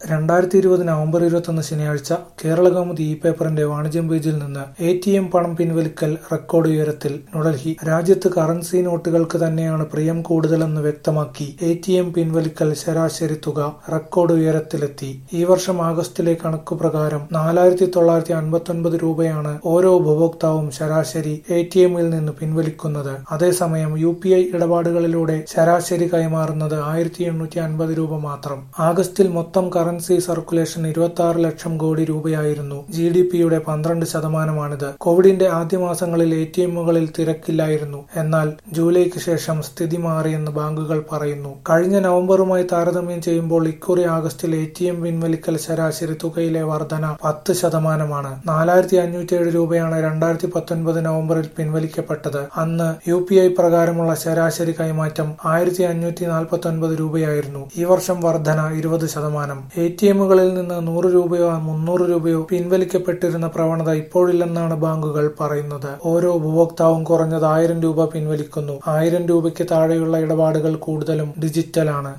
രണ്ടായിരത്തി ഇരുപത് നവംബർ ഇരുപത്തൊന്ന് ശനിയാഴ്ച കേരളകൗമുദി ഇ പേപ്പറിന്റെ വാണിജ്യം പേജിൽ നിന്ന് എ ടി എം പണം പിൻവലിക്കൽ റെക്കോർഡ് ഉയരത്തിൽ ന്യൂഡൽഹി രാജ്യത്ത് കറൻസി നോട്ടുകൾക്ക് തന്നെയാണ് പ്രിയം കൂടുതലെന്ന് വ്യക്തമാക്കി എ ടി എം പിൻവലിക്കൽ ശരാശരി തുക റെക്കോർഡ് ഉയരത്തിലെത്തി ഈ വർഷം ആഗസ്റ്റിലെ കണക്കുപ്രകാരം നാലായിരത്തി തൊള്ളായിരത്തി അൻപത്തൊൻപത് രൂപയാണ് ഓരോ ഉപഭോക്താവും ശരാശരി എ ടി എമ്മിൽ നിന്ന് പിൻവലിക്കുന്നത് അതേസമയം യു പി ഐ ഇടപാടുകളിലൂടെ ശരാശരി കൈമാറുന്നത് ആയിരത്തി എണ്ണൂറ്റി അൻപത് രൂപ മാത്രം ആഗസ്റ്റിൽ മൊത്തം കറൻസി സർക്കുലേഷൻ ഇരുപത്തി ആറ് ലക്ഷം കോടി രൂപയായിരുന്നു ജി ഡി പിയുടെ പന്ത്രണ്ട് ശതമാനമാണിത് കോവിഡിന്റെ ആദ്യ മാസങ്ങളിൽ എ ടി എമ്മുകളിൽ തിരക്കില്ലായിരുന്നു എന്നാൽ ജൂലൈക്ക് ശേഷം സ്ഥിതി മാറിയെന്ന് ബാങ്കുകൾ പറയുന്നു കഴിഞ്ഞ നവംബറുമായി താരതമ്യം ചെയ്യുമ്പോൾ ഇക്കുറി ആഗസ്റ്റിൽ എ ടി എം പിൻവലിക്കൽ ശരാശരി തുകയിലെ വർധന പത്ത് ശതമാനമാണ് നാലായിരത്തി അഞ്ഞൂറ്റിയേഴ് രൂപയാണ് രണ്ടായിരത്തി പത്തൊൻപത് നവംബറിൽ പിൻവലിക്കപ്പെട്ടത് അന്ന് യു പി ഐ പ്രകാരമുള്ള ശരാശരി കൈമാറ്റം ആയിരത്തി അഞ്ഞൂറ്റി നാൽപ്പത്തി ഒൻപത് രൂപയായിരുന്നു ഈ വർഷം വർധന ഇരുപത് ശതമാനം എ ടി എമ്മുകളിൽ നിന്ന് നൂറ് രൂപയോ മുന്നൂറ് രൂപയോ പിൻവലിക്കപ്പെട്ടിരുന്ന പ്രവണത ഇപ്പോഴില്ലെന്നാണ് ബാങ്കുകൾ പറയുന്നത് ഓരോ ഉപഭോക്താവും കുറഞ്ഞത് ആയിരം രൂപ പിൻവലിക്കുന്നു ആയിരം രൂപയ്ക്ക് താഴെയുള്ള ഇടപാടുകൾ കൂടുതലും ഡിജിറ്റലാണ്